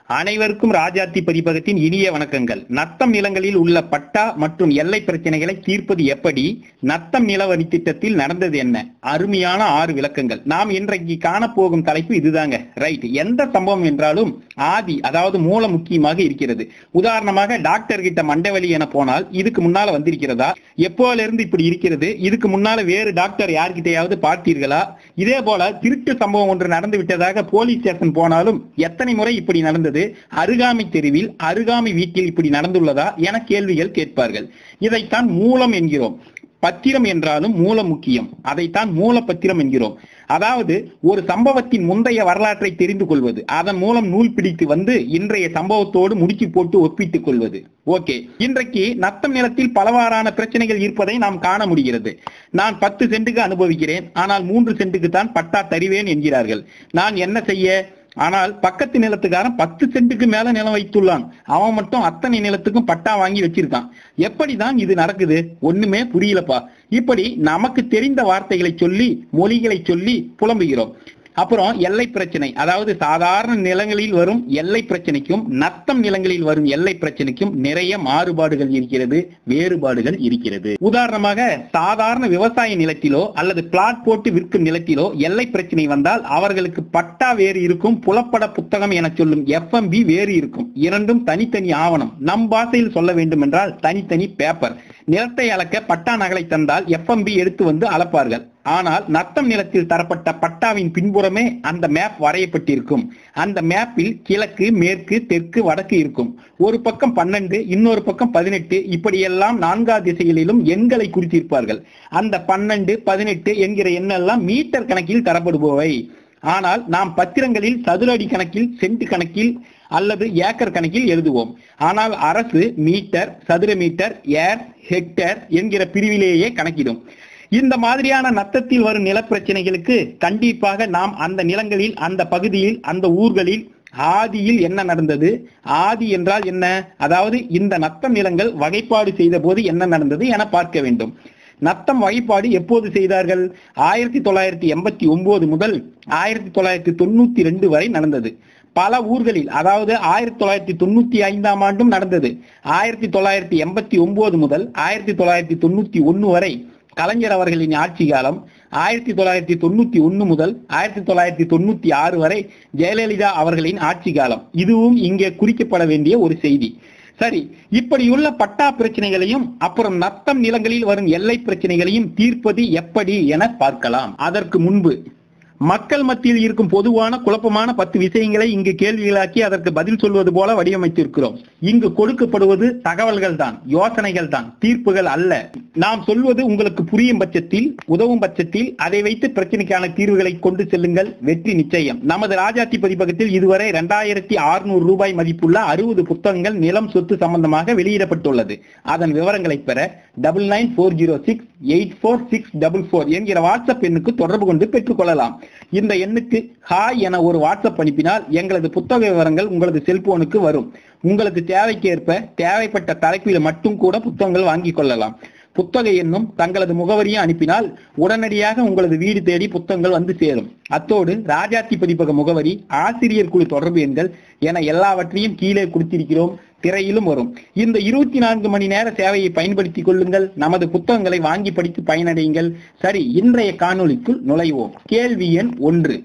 அனைவருக்கும் ராஜாத்தி பதிப்பகத்தின் இனிய வணக்கங்கள் நத்தம் நிலங்களில் உள்ள பட்டா மற்றும் எல்லை பிரச்சனைகளை தீர்ப்பது எப்படி நத்தம் நிலவரி திட்டத்தில் நடந்தது என்ன அருமையான ஆறு விளக்கங்கள் நாம் இன்றைக்கு காணப்போகும் தலைப்பு இதுதாங்க ரைட் எந்த சம்பவம் என்றாலும் ஆதி அதாவது மூல முக்கியமாக இருக்கிறது உதாரணமாக டாக்டர் கிட்ட மண்டவலி என போனால் இதுக்கு முன்னால வந்திருக்கிறதா எப்போல இருந்து இப்படி இருக்கிறது இதுக்கு முன்னால வேறு டாக்டர் யார்கிட்டயாவது பார்த்தீர்களா இதே போல திருட்டு சம்பவம் ஒன்று நடந்து விட்டதாக போலீஸ் ஸ்டேஷன் போனாலும் எத்தனை முறை இப்படி நடந்தது அருகாமை தெருவில் அருகாமை வீட்டில் இப்படி நடந்துள்ளதா என கேள்விகள் கேட்பார்கள் இதைத்தான் மூலம் என்கிறோம் பத்திரம் என்றாலும் மூலம் முக்கியம் அதைத்தான் மூல பத்திரம் என்கிறோம் அதாவது ஒரு சம்பவத்தின் முந்தைய வரலாற்றை தெரிந்து கொள்வது அதன் மூலம் நூல் பிடித்து வந்து இன்றைய சம்பவத்தோடு முடிச்சு போட்டு ஒப்பிட்டுக் கொள்வது ஓகே இன்றைக்கு நத்தம் நிலத்தில் பலவாறான பிரச்சனைகள் இருப்பதை நாம் காண முடிகிறது நான் பத்து சென்ட்டுக்கு அனுபவிக்கிறேன் ஆனால் மூன்று சென்ட்டுக்கு தான் பட்டா தருவேன் என்கிறார்கள் நான் என்ன செய்ய ஆனால் பக்கத்து நிலத்துக்காரன் பத்து சென்ட்டுக்கு மேல நிலம் வைத்துள்ளான் அவன் மட்டும் அத்தனை நிலத்துக்கும் பட்டா வாங்கி வச்சிருக்கான் எப்படிதான் இது நடக்குது ஒண்ணுமே புரியலப்பா இப்படி நமக்கு தெரிந்த வார்த்தைகளை சொல்லி மொழிகளை சொல்லி புலம்புகிறோம் அப்புறம் எல்லை பிரச்சனை அதாவது சாதாரண நிலங்களில் வரும் எல்லை பிரச்சனைக்கும் நத்தம் நிலங்களில் வரும் எல்லை பிரச்சனைக்கும் நிறைய மாறுபாடுகள் இருக்கிறது வேறுபாடுகள் இருக்கிறது உதாரணமாக சாதாரண விவசாய நிலத்திலோ அல்லது பிளாட் போட்டு விற்கும் நிலத்திலோ எல்லை பிரச்சனை வந்தால் அவர்களுக்கு பட்டா வேறு இருக்கும் புலப்பட புத்தகம் என சொல்லும் எஃப்எம்பி வேறு இருக்கும் இரண்டும் தனித்தனி ஆவணம் நம் பாஷையில் சொல்ல வேண்டும் என்றால் தனித்தனி பேப்பர் நிலத்தை அளக்க பட்டா நகலை தந்தால் எஃப்எம்பி எடுத்து வந்து அளப்பார்கள் ஆனால் நத்தம் நிலத்தில் தரப்பட்ட பட்டாவின் பின்புறமே அந்த மேப் வரையப்பட்டிருக்கும் அந்த மேப்பில் கிழக்கு மேற்கு தெற்கு வடக்கு இருக்கும் ஒரு பக்கம் பன்னெண்டு இன்னொரு பக்கம் பதினெட்டு இப்படியெல்லாம் நான்கா திசைகளிலும் எண்களை குறித்திருப்பார்கள் அந்த பன்னெண்டு பதினெட்டு என்கிற எண்ணெல்லாம் மீட்டர் கணக்கில் தரப்படுபவை ஆனால் நாம் பத்திரங்களில் சதுர அடி கணக்கில் சென்ட் கணக்கில் அல்லது ஏக்கர் கணக்கில் எழுதுவோம் ஆனால் அரசு மீட்டர் சதுர மீட்டர் ஏர் ஹெக்டேர் என்கிற பிரிவிலேயே கணக்கிடும் இந்த மாதிரியான நத்தத்தில் வரும் நிலப்பிரச்சனைகளுக்கு கண்டிப்பாக நாம் அந்த நிலங்களில் அந்த பகுதியில் அந்த ஊர்களில் ஆதியில் என்ன நடந்தது ஆதி என்றால் என்ன அதாவது இந்த நத்தம் நிலங்கள் வகைப்பாடு செய்த போது என்ன நடந்தது என பார்க்க வேண்டும் நத்தம் வகைப்பாடு எப்போது செய்தார்கள் ஆயிரத்தி தொள்ளாயிரத்தி எண்பத்தி ஒன்பது முதல் ஆயிரத்தி தொள்ளாயிரத்தி தொண்ணூத்தி ரெண்டு வரை நடந்தது பல ஊர்களில் அதாவது ஆயிரத்தி தொள்ளாயிரத்தி தொண்ணூத்தி ஐந்தாம் ஆண்டும் நடந்தது ஆயிரத்தி தொள்ளாயிரத்தி எண்பத்தி ஒன்பது முதல் ஆயிரத்தி தொள்ளாயிரத்தி தொண்ணூத்தி ஒன்னு வரை கலைஞர் அவர்களின் ஆட்சி காலம் ஆயிரத்தி தொள்ளாயிரத்தி தொண்ணூத்தி ஒன்னு முதல் ஆயிரத்தி தொள்ளாயிரத்தி தொண்ணூத்தி ஆறு வரை ஜெயலலிதா அவர்களின் ஆட்சி காலம் இதுவும் இங்கே குறிக்கப்பட வேண்டிய ஒரு செய்தி சரி இப்படியுள்ள பட்டா பிரச்சனைகளையும் அப்புறம் நத்தம் நிலங்களில் வரும் எல்லை பிரச்சனைகளையும் தீர்ப்பது எப்படி என பார்க்கலாம் அதற்கு முன்பு மக்கள் மத்தியில் இருக்கும் பொதுவான குழப்பமான பத்து விஷயங்களை இங்கு கேள்விகளாக்கி அதற்கு பதில் சொல்வது போல வடிவமைத்திருக்கிறோம் இங்கு கொடுக்கப்படுவது தகவல்கள் தான் யோசனைகள் தான் தீர்ப்புகள் அல்ல நாம் சொல்வது உங்களுக்கு புரியும் பட்சத்தில் உதவும் பட்சத்தில் அதை வைத்து பிரச்சனைக்கான தீர்வுகளை கொண்டு செல்லுங்கள் வெற்றி நிச்சயம் நமது ராஜாத்தி பதிப்பகத்தில் இதுவரை இரண்டாயிரத்தி அறுநூறு ரூபாய் மதிப்புள்ள அறுபது புத்தகங்கள் நிலம் சொத்து சம்பந்தமாக வெளியிடப்பட்டுள்ளது அதன் விவரங்களை பெற double nine four zero six eight four six double four என்கிற வாட்ஸ்அப் எண்ணுக்கு தொடர்பு கொண்டு பெற்றுக் கொள்ளலாம் இந்த எண்ணுக்கு ஹாய் என ஒரு வாட்ஸ்அப் அனுப்பினால் எங்களது புத்தக விவரங்கள் உங்களது செல்போனுக்கு வரும் உங்களுக்கு தேவைக்கேற்ப தேவைப்பட்ட தலைப்பில் மட்டும் கூட புத்தகங்கள் வாங்கிக் கொள்ளலாம் புத்தக எண்ணும் தங்களது முகவரியும் அனுப்பினால் உடனடியாக உங்களது வீடு தேடி புத்தகங்கள் வந்து சேரும் அத்தோடு ராஜாத்தி பதிப்பக முகவரி ஆசிரியர் குழு தொடர்பு எண்கள் என எல்லாவற்றையும் கீழே கொடுத்திருக்கிறோம் திரையிலும் வரும் இந்த இருபத்தி நான்கு மணி நேர சேவையை பயன்படுத்திக் கொள்ளுங்கள் நமது புத்தகங்களை வாங்கி படித்து பயனடையுங்கள் சரி இன்றைய காணொளிக்குள் நுழைவோம் கேள்வி எண் ஒன்று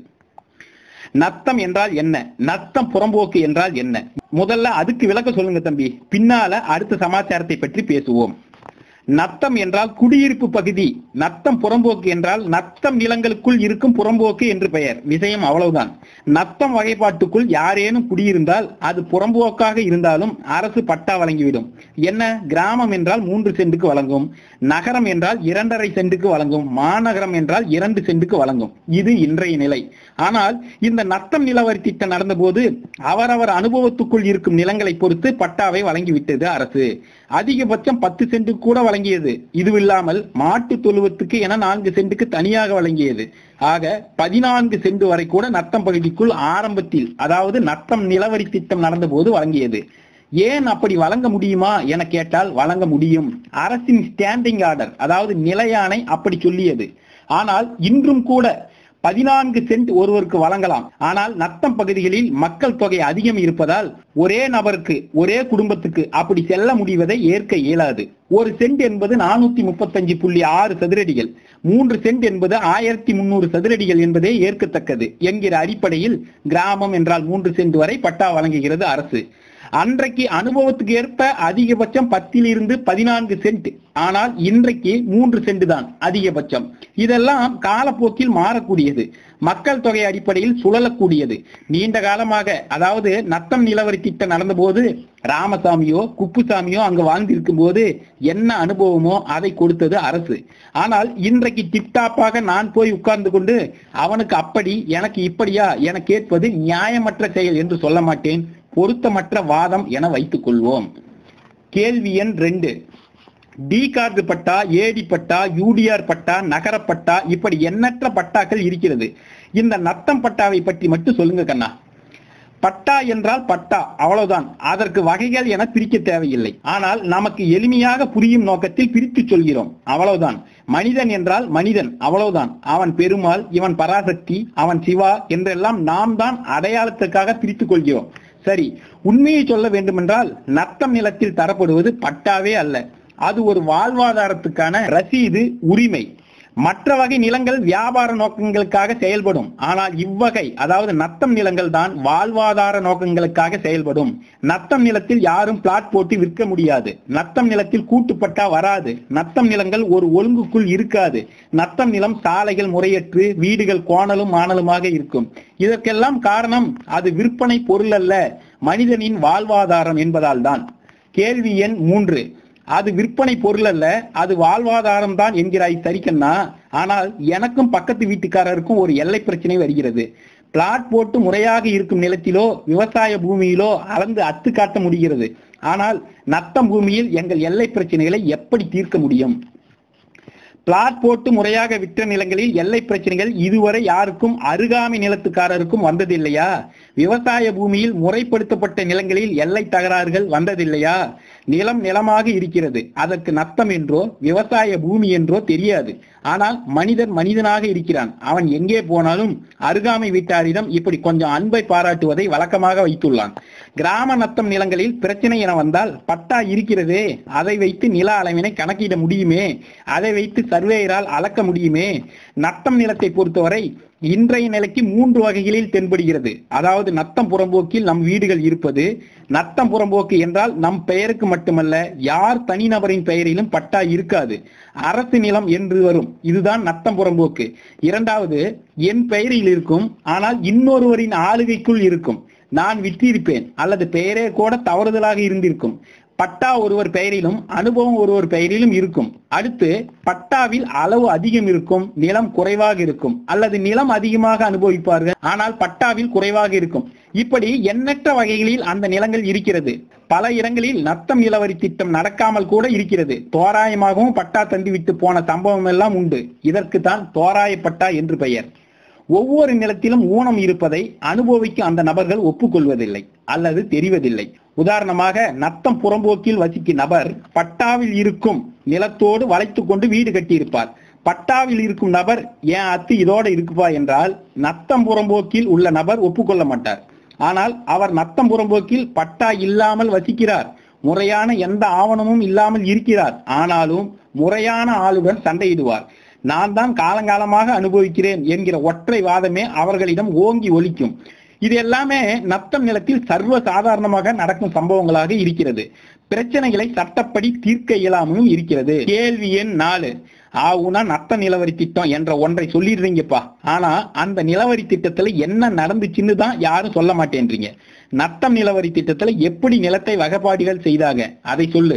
நத்தம் என்றால் என்ன நத்தம் புறம்போக்கு என்றால் என்ன முதல்ல அதுக்கு விளக்க சொல்லுங்க தம்பி பின்னால அடுத்த சமாச்சாரத்தை பற்றி பேசுவோம் நத்தம் என்றால் குடியிருப்பு பகுதி நத்தம் புறம்போக்கு என்றால் நத்தம் நிலங்களுக்குள் இருக்கும் புறம்போக்கு என்று பெயர் விஷயம் அவ்வளவுதான் நத்தம் வகைப்பாட்டுக்குள் யாரேனும் குடியிருந்தால் அது புறம்போக்காக இருந்தாலும் அரசு பட்டா வழங்கிவிடும் என்ன கிராமம் என்றால் மூன்று சென்ட்டுக்கு வழங்கும் நகரம் என்றால் இரண்டரை சென்ட்டுக்கு வழங்கும் மாநகரம் என்றால் இரண்டு சென்ட்டுக்கு வழங்கும் இது இன்றைய நிலை ஆனால் இந்த நத்தம் நிலவரி திட்டம் நடந்தபோது அவரவர் அனுபவத்துக்குள் இருக்கும் நிலங்களை பொறுத்து பட்டாவை வழங்கிவிட்டது அரசு அதிகபட்சம் பத்து சென்ட் கூட வழங்கியது இதுவில்லாமல் மாட்டு தொழுவத்துக்கு என நான்கு சென்ட்டுக்கு தனியாக வழங்கியது ஆக பதினான்கு சென்ட் வரை கூட நத்தம் பகுதிக்குள் ஆரம்பத்தில் அதாவது நத்தம் நிலவரி திட்டம் நடந்தபோது வழங்கியது ஏன் அப்படி வழங்க முடியுமா என கேட்டால் வழங்க முடியும் அரசின் ஸ்டாண்டிங் ஆர்டர் அதாவது நிலையாணை அப்படி சொல்லியது ஆனால் இன்றும் கூட பதினான்கு சென்ட் ஒருவருக்கு வழங்கலாம் ஆனால் நத்தம் பகுதிகளில் மக்கள் தொகை அதிகம் இருப்பதால் ஒரே நபருக்கு ஒரே குடும்பத்துக்கு அப்படி செல்ல முடிவதை ஏற்க இயலாது ஒரு சென்ட் என்பது நானூத்தி முப்பத்தஞ்சு புள்ளி ஆறு சதுரடிகள் மூன்று சென்ட் என்பது ஆயிரத்தி முன்னூறு சதுரடிகள் என்பதே ஏற்கத்தக்கது என்கிற அடிப்படையில் கிராமம் என்றால் மூன்று சென்ட் வரை பட்டா வழங்குகிறது அரசு அன்றைக்கு அனுபவத்துக்கு ஏற்ப அதிகபட்சம் பத்திலிருந்து பதினான்கு சென்ட் ஆனால் இன்றைக்கு மூன்று சென்ட் தான் அதிகபட்சம் இதெல்லாம் காலப்போக்கில் மாறக்கூடியது மக்கள் தொகை அடிப்படையில் சுழலக்கூடியது நீண்ட காலமாக அதாவது நத்தம் நிலவரி திட்டம் நடந்தபோது ராமசாமியோ குப்புசாமியோ அங்கு வாழ்ந்திருக்கும் போது என்ன அனுபவமோ அதை கொடுத்தது அரசு ஆனால் இன்றைக்கு டிப்டாப்பாக நான் போய் உட்கார்ந்து கொண்டு அவனுக்கு அப்படி எனக்கு இப்படியா என கேட்பது நியாயமற்ற செயல் என்று சொல்ல மாட்டேன் பொருத்தமற்ற வாதம் என வைத்துக் கொள்வோம் கேள்வி எண் ரெண்டு T card patta AD patta UDR patta நகர பட்டா இப்படி எண்ணற்ற பட்டாக்கள் இருக்கிறது இந்த நத்தம் பட்டாவை பற்றி மட்டும் சொல்லுங்க கண்ணா பட்டா என்றால் பட்டா அவ்வளவுதான் அதற்கு வகைகள் என பிரிக்க தேவையில்லை ஆனால் நமக்கு எளிமையாக புரியும் நோக்கத்தில் பிரித்து சொல்கிறோம் அவ்வளவுதான் மனிதன் என்றால் மனிதன் அவ்வளவுதான் அவன் பெருமாள் இவன் பராசக்தி அவன் சிவா என்றெல்லாம் நாம் தான் அடையாளத்துக்காக பிரித்துக் கொள்கிறோம் சரி உண்மையை சொல்ல வேண்டுமென்றால் நத்தம் நிலத்தில் தரப்படுவது பட்டாவே அல்ல அது ஒரு வாழ்வாதாரத்துக்கான ரசீது உரிமை மற்ற வகை நிலங்கள் வியாபார நோக்கங்களுக்காக செயல்படும் ஆனால் இவ்வகை அதாவது நத்தம் நிலங்கள் தான் வாழ்வாதார நோக்கங்களுக்காக செயல்படும் நத்தம் நிலத்தில் யாரும் பிளாட் போட்டு விற்க முடியாது நத்தம் நிலத்தில் கூட்டுப்பட்டா வராது நத்தம் நிலங்கள் ஒரு ஒழுங்குக்குள் இருக்காது நத்தம் நிலம் சாலைகள் முறையற்று வீடுகள் கோணலும் மாணலுமாக இருக்கும் இதற்கெல்லாம் காரணம் அது விற்பனை பொருள் அல்ல மனிதனின் வாழ்வாதாரம் என்பதால் தான் கேள்வி எண் மூன்று அது விற்பனை பொருள் அல்ல அது வாழ்வாதாரம் தான் என்கிறாய் சரிக்கண்ணா ஆனால் எனக்கும் பக்கத்து வீட்டுக்காரருக்கும் ஒரு எல்லை பிரச்சனை வருகிறது பிளாட் போட்டு முறையாக இருக்கும் நிலத்திலோ விவசாய பூமியிலோ அளந்து அத்து காட்ட முடிகிறது ஆனால் நத்தம் பூமியில் எங்கள் எல்லை பிரச்சனைகளை எப்படி தீர்க்க முடியும் பிளாட் போட்டு முறையாக விற்ற நிலங்களில் எல்லை பிரச்சனைகள் இதுவரை யாருக்கும் அருகாமை நிலத்துக்காரருக்கும் வந்ததில்லையா விவசாய பூமியில் முறைப்படுத்தப்பட்ட நிலங்களில் எல்லை தகராறுகள் வந்ததில்லையா நிலம் நிலமாக இருக்கிறது அதற்கு நத்தம் என்றோ விவசாய பூமி என்றோ தெரியாது ஆனால் மனிதன் மனிதனாக இருக்கிறான் அவன் எங்கே போனாலும் அருகாமை வீட்டாரிடம் இப்படி கொஞ்சம் அன்பை பாராட்டுவதை வழக்கமாக வைத்துள்ளான் கிராம நத்தம் நிலங்களில் பிரச்சனை என வந்தால் பட்டா இருக்கிறதே அதை வைத்து நில அளவினை கணக்கிட முடியுமே அதை வைத்து சர்வேயரால் அளக்க முடியுமே நத்தம் நிலத்தை பொறுத்தவரை இன்றைய நிலைக்கு மூன்று வகைகளில் தென்படுகிறது அதாவது நத்தம் புறம்போக்கில் நம் வீடுகள் இருப்பது நத்தம் புறம்போக்கு என்றால் நம் பெயருக்கு மட்டுமல்ல யார் தனிநபரின் பெயரிலும் பட்டா இருக்காது அரசு நிலம் என்று வரும் இதுதான் நத்தம் புறம்போக்கு இரண்டாவது என் பெயரில் இருக்கும் ஆனால் இன்னொருவரின் ஆளுகைக்குள் இருக்கும் நான் விற்றிருப்பேன் அல்லது பெயரே கூட தவறுதலாக இருந்திருக்கும் பட்டா ஒருவர் பெயரிலும் அனுபவம் ஒருவர் பெயரிலும் இருக்கும் அடுத்து பட்டாவில் அளவு அதிகம் இருக்கும் நிலம் குறைவாக இருக்கும் அல்லது நிலம் அதிகமாக அனுபவிப்பார்கள் ஆனால் பட்டாவில் குறைவாக இருக்கும் இப்படி எண்ணற்ற வகைகளில் அந்த நிலங்கள் இருக்கிறது பல இடங்களில் நத்தம் நிலவரி திட்டம் நடக்காமல் கூட இருக்கிறது தோராயமாகவும் பட்டா தந்துவிட்டு போன சம்பவம் எல்லாம் உண்டு இதற்கு தான் தோராய பட்டா என்று பெயர் ஒவ்வொரு நிலத்திலும் ஊனம் இருப்பதை அனுபவிக்கும் அந்த நபர்கள் ஒப்புக்கொள்வதில்லை அல்லது தெரிவதில்லை உதாரணமாக நத்தம் புறம்போக்கில் வசிக்கும் நபர் பட்டாவில் இருக்கும் நிலத்தோடு வளைத்துக் கொண்டு வீடு கட்டியிருப்பார் பட்டாவில் இருக்கும் நபர் ஏன் அத்து இதோட இருக்குப்பா என்றால் நத்தம் புறம்போக்கில் உள்ள நபர் ஒப்புக்கொள்ள மாட்டார் ஆனால் அவர் நத்தம் புறம்போக்கில் பட்டா இல்லாமல் வசிக்கிறார் முறையான எந்த ஆவணமும் இல்லாமல் இருக்கிறார் ஆனாலும் முறையான ஆளுடன் சண்டையிடுவார் நான் தான் காலங்காலமாக அனுபவிக்கிறேன் என்கிற ஒற்றை வாதமே அவர்களிடம் ஓங்கி ஒலிக்கும் இது எல்லாமே நத்தம் நிலத்தில் சர்வ சாதாரணமாக நடக்கும் சம்பவங்களாக இருக்கிறது பிரச்சனைகளை சட்டப்படி தீர்க்க இயலாமலும் இருக்கிறது கேள்வி எண் நாலு ஆவுனா நத்த நிலவரி திட்டம் என்ற ஒன்றை சொல்லிடுறீங்கப்பா ஆனா அந்த நிலவரி திட்டத்துல என்ன நடந்துச்சுன்னு தான் யாரும் சொல்ல மாட்டேன்றீங்க நத்தம் நிலவரி திட்டத்துல எப்படி நிலத்தை வகைப்பாடுகள் செய்தாங்க அதை சொல்லு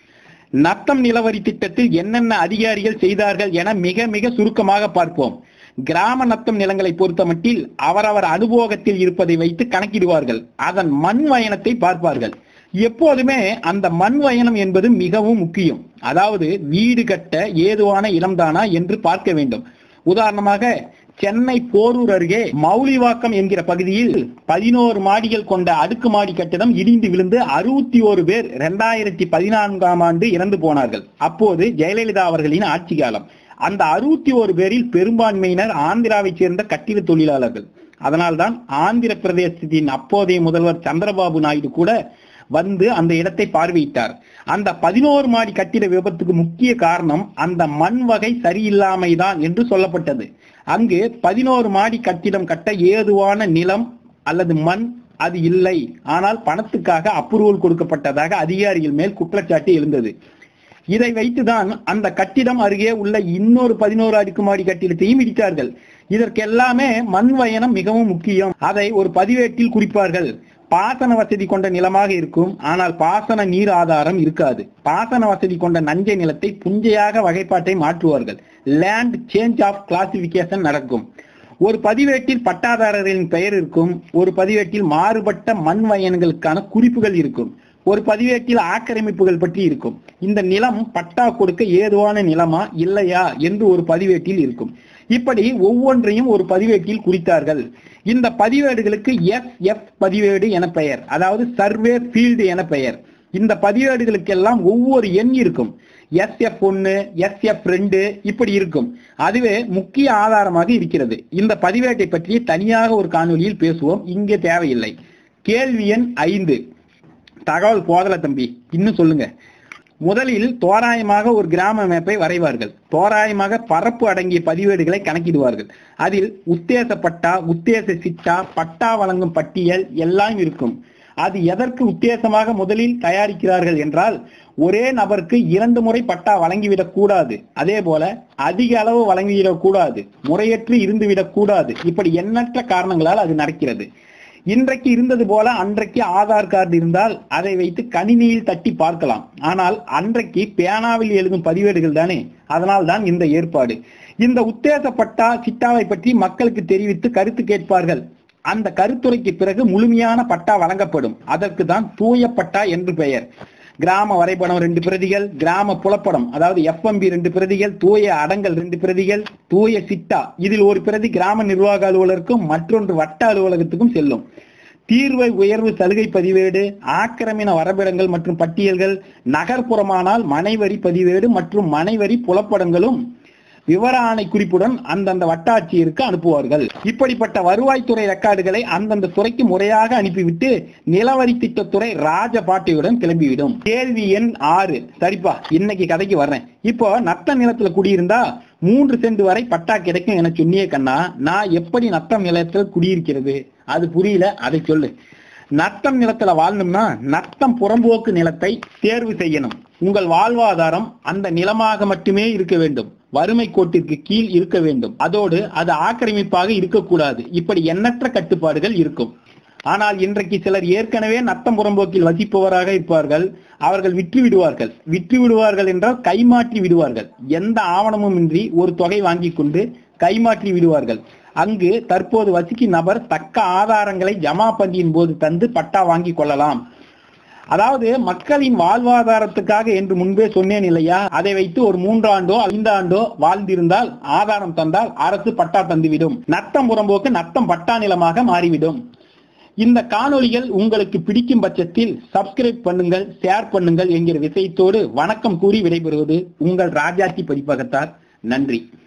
நத்தம் நிலவரி திட்டத்தில் என்னென்ன அதிகாரிகள் செய்தார்கள் என மிக மிக சுருக்கமாக பார்ப்போம் கிராம நத்தம் நிலங்களை பொறுத்தமட்டில் அவரவர் அனுபவத்தில் இருப்பதை வைத்து கணக்கிடுவார்கள் அதன் மண் வயனத்தை பார்ப்பார்கள் எப்போதுமே அந்த மண் வயனம் என்பது மிகவும் முக்கியம் அதாவது வீடு கட்ட ஏதுவான இடம்தானா என்று பார்க்க வேண்டும் உதாரணமாக சென்னை போரூர் அருகே மௌலிவாக்கம் என்கிற பகுதியில் பதினோரு மாடிகள் கொண்ட அடுக்குமாடி கட்டிடம் இடிந்து விழுந்து அறுபத்தி ஒரு பேர் இரண்டாயிரத்தி பதினான்காம் ஆண்டு இறந்து போனார்கள் அப்போது ஜெயலலிதா அவர்களின் ஆட்சி காலம் அந்த அறுபத்தி ஒரு பேரில் பெரும்பான்மையினர் ஆந்திராவைச் சேர்ந்த கட்டிட தொழிலாளர்கள் அதனால்தான் ஆந்திர பிரதேசத்தின் அப்போதைய முதல்வர் சந்திரபாபு நாயுடு கூட வந்து அந்த இடத்தை பார்வையிட்டார் அந்த பதினோரு மாடி கட்டிட விபத்துக்கு முக்கிய காரணம் அந்த மண் வகை சரியில்லாமைதான் என்று சொல்லப்பட்டது அங்கு பதினோரு மாடி கட்டிடம் கட்ட ஏதுவான நிலம் அல்லது மண் அது இல்லை ஆனால் பணத்துக்காக அப்ரூவல் கொடுக்கப்பட்டதாக அதிகாரிகள் மேல் குற்றச்சாட்டு எழுந்தது இதை வைத்துதான் அந்த கட்டிடம் அருகே உள்ள இன்னொரு பதினோரு அடுக்குமாடி கட்டிடத்தையும் இடித்தார்கள் இதற்கெல்லாமே மண் வயனம் மிகவும் முக்கியம் அதை ஒரு பதிவேட்டில் குறிப்பார்கள் பாசன வசதி கொண்ட நிலமாக இருக்கும் ஆனால் பாசன நீர் ஆதாரம் இருக்காது பாசன வசதி கொண்ட நஞ்சை நிலத்தை புஞ்சையாக வகைப்பாட்டை மாற்றுவார்கள் லேண்ட் சேஞ்ச் ஆஃப் கிளாசிபிகேஷன் நடக்கும் ஒரு பதிவேட்டில் பட்டாதாரர்களின் பெயர் இருக்கும் ஒரு பதிவேட்டில் மாறுபட்ட மண் வயன்களுக்கான குறிப்புகள் இருக்கும் ஒரு பதிவேட்டில் ஆக்கிரமிப்புகள் பற்றி இருக்கும் இந்த நிலம் பட்டா கொடுக்க ஏதுவான நிலமா இல்லையா என்று ஒரு பதிவேட்டில் இருக்கும் இப்படி ஒவ்வொன்றையும் ஒரு பதிவேட்டில் குறித்தார்கள் இந்த பதிவேடுகளுக்கு எஸ் எஃப் பதிவேடு என பெயர் அதாவது சர்வே ஃபீல்டு என பெயர் இந்த பதிவேடுகளுக்கெல்லாம் ஒவ்வொரு எண் இருக்கும் எஸ் எஃப் ஒன்னு எஸ் எஃப் ரெண்டு இப்படி இருக்கும் அதுவே முக்கிய ஆதாரமாக இருக்கிறது இந்த பதிவேட்டை பற்றி தனியாக ஒரு காணொலியில் பேசுவோம் இங்கே தேவையில்லை கேள்வி எண் ஐந்து தகவல் போதல தம்பி இன்னும் சொல்லுங்க முதலில் தோராயமாக ஒரு கிராம மேப்பை வரைவார்கள் தோராயமாக பரப்பு அடங்கிய பதிவேடுகளை கணக்கிடுவார்கள் அதில் உத்தேச பட்டா உத்தேச சிட்டா பட்டா வழங்கும் பட்டியல் எல்லாம் இருக்கும் அது எதற்கு உத்தேசமாக முதலில் தயாரிக்கிறார்கள் என்றால் ஒரே நபருக்கு இரண்டு முறை பட்டா வழங்கிவிடக் கூடாது அதே போல அதிக அளவு வழங்கிவிடக் கூடாது முறையற்று இருந்துவிடக் கூடாது இப்படி எண்ணற்ற காரணங்களால் அது நடக்கிறது இன்றைக்கு இருந்தது போல அன்றைக்கு ஆதார் கார்டு இருந்தால் அதை வைத்து கணினியில் தட்டி பார்க்கலாம் ஆனால் அன்றைக்கு பேனாவில் எழுதும் பதிவேடுகள் தானே அதனால் தான் இந்த ஏற்பாடு இந்த உத்தேசப்பட்டா சிட்டாவை பற்றி மக்களுக்கு தெரிவித்து கருத்து கேட்பார்கள் அந்த கருத்துரைக்கு பிறகு முழுமையான பட்டா வழங்கப்படும் அதற்கு தான் தூய பட்டா என்று பெயர் கிராம வரைபடம் ரெண்டு பிரதிகள் கிராம புலப்படம் அதாவது எஃப்எம்பி ரெண்டு பிரதிகள் தூய அடங்கல் ரெண்டு பிரதிகள் தூய சிட்டா இதில் ஒரு பிரதி கிராம நிர்வாக அலுவலருக்கும் மற்றொன்று வட்ட அலுவலகத்துக்கும் செல்லும் தீர்வை உயர்வு சலுகை பதிவேடு ஆக்கிரமின வரைபடங்கள் மற்றும் பட்டியல்கள் நகர்ப்புறமானால் மனைவரி பதிவேடு மற்றும் மனைவரி புலப்படங்களும் விவர ஆணை குறிப்புடன் அந்தந்த வட்டாட்சியருக்கு அனுப்புவார்கள் இப்படிப்பட்ட வருவாய்த்துறை ரெக்கார்டுகளை அந்தந்த துறைக்கு முறையாக அனுப்பிவிட்டு நிலவரி திட்டத்துறை ராஜபாட்டையுடன் கிளம்பிவிடும் கேள்வி எண் ஆறு சரிப்பா இன்னைக்கு கதைக்கு வர்றேன் இப்போ நத்த நிலத்துல குடியிருந்தா மூன்று சென்ட் வரை பட்டா கிடைக்கும் என சொன்னியே கண்ணா நான் எப்படி நத்தம் நிலத்தில் குடியிருக்கிறது அது புரியல அதை சொல்லு நத்தம் நிலத்துல வாழணும்னா நத்தம் புறம்போக்கு நிலத்தை தேர்வு செய்யணும் உங்கள் வாழ்வாதாரம் அந்த நிலமாக மட்டுமே இருக்க வேண்டும் வறுமை கோட்டிற்கு கீழ் இருக்க வேண்டும் அதோடு அது ஆக்கிரமிப்பாக இருக்கக்கூடாது இப்படி எண்ணற்ற கட்டுப்பாடுகள் இருக்கும் ஆனால் இன்றைக்கு சிலர் ஏற்கனவே நத்தம் புறம்போக்கில் வசிப்பவராக இருப்பார்கள் அவர்கள் விற்று விடுவார்கள் விற்று விடுவார்கள் என்றால் கைமாற்றி விடுவார்கள் எந்த ஆவணமும் இன்றி ஒரு தொகை வாங்கி கொண்டு கைமாற்றி விடுவார்கள் அங்கு தற்போது வசிக்கும் நபர் தக்க ஆதாரங்களை ஜமா பந்தியின் போது தந்து பட்டா வாங்கி கொள்ளலாம் அதாவது மக்களின் வாழ்வாதாரத்துக்காக என்று முன்பே சொன்னேன் இல்லையா அதை வைத்து ஒரு மூன்றாண்டோ ஐந்தாண்டோ வாழ்ந்திருந்தால் ஆதாரம் தந்தால் அரசு பட்டா தந்துவிடும் நத்தம் புறம்போக்கு நத்தம் பட்டா நிலமாக மாறிவிடும் இந்த காணொளிகள் உங்களுக்கு பிடிக்கும் பட்சத்தில் சப்ஸ்கிரைப் பண்ணுங்கள் ஷேர் பண்ணுங்கள் என்கிற விஷயத்தோடு வணக்கம் கூறி விடைபெறுவது உங்கள் ராஜாத்தி பதிப்பகத்தார் நன்றி